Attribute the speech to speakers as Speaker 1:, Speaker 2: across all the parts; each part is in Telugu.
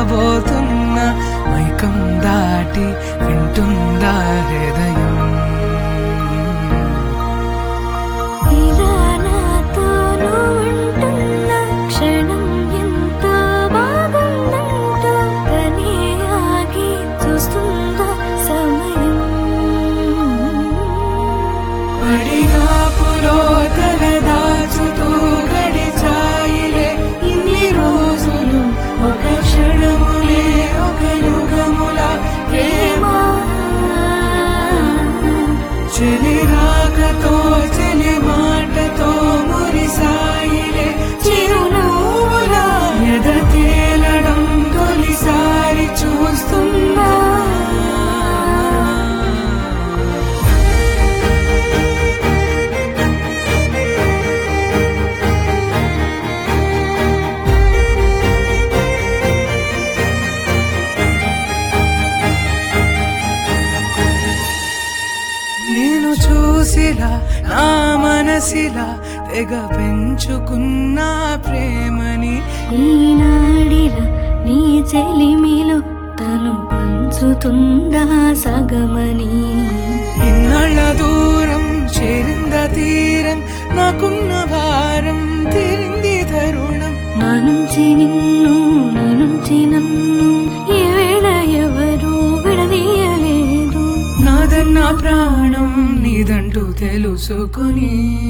Speaker 1: చెప్పబోతున్నా మైకం దాటి వింటుందా హృదయం
Speaker 2: ఇలా నాతో నువ్వుంటున్న క్షణం ఎంతో బాగుందంటూ తనే ఆగి చూస్తుందా సమయం
Speaker 1: పడిగాపులో తల దాచుతూ గడిచాయిలే ఇన్ని రోజులు ఒక క్షణములే ఒక యుగముల ప్రేమ చెలి రాకతో చెలి మాటతో మురిసాయిలే చిరునవ్వుల ఎద తేలడం తొలిసారి చూస్తున్నా నేను చూసిలా నా మనసిలా తెగ పెంచుకున్న ప్రేమని
Speaker 2: ఈనాడిలా నీ చెలిమిలో తను పంచుతుందా సగమని
Speaker 1: ఇన్నాళ్ళ దూరం చేరింద తీరం నాకున్న భారం తీరింది తరుణం
Speaker 2: నా నుంచి నిన్ను నీ నుంచి నన్ను ఈ వేళ ఎవరు విడదీయలేదు
Speaker 1: నాదన్న ప్రాణం నీదంటూ తెలుసుకుని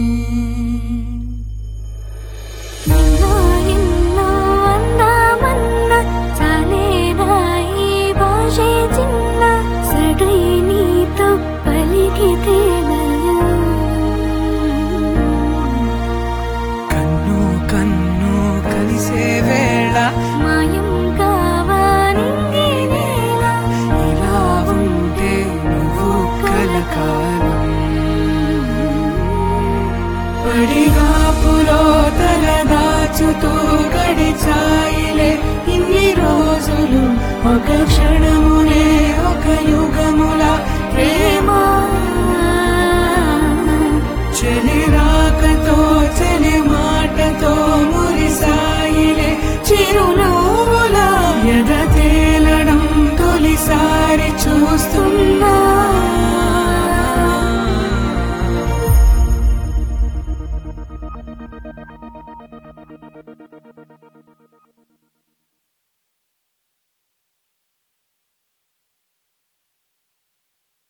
Speaker 2: నిన్నో ఎన్నో అన్నామన్న చాలేనా ఈ భాషే చిన్న సడై నీతో పలికితే నయం.
Speaker 1: కన్ను కన్ను కలిసే వేళ
Speaker 2: మాయం కావాలింది వేళ
Speaker 1: ఇలా ఉంటే నువ్వు కలకాలం పడిగాపులో తల దాచుతూ గడిచాయిలే ఇన్ని రోజులు ఒక క్షణము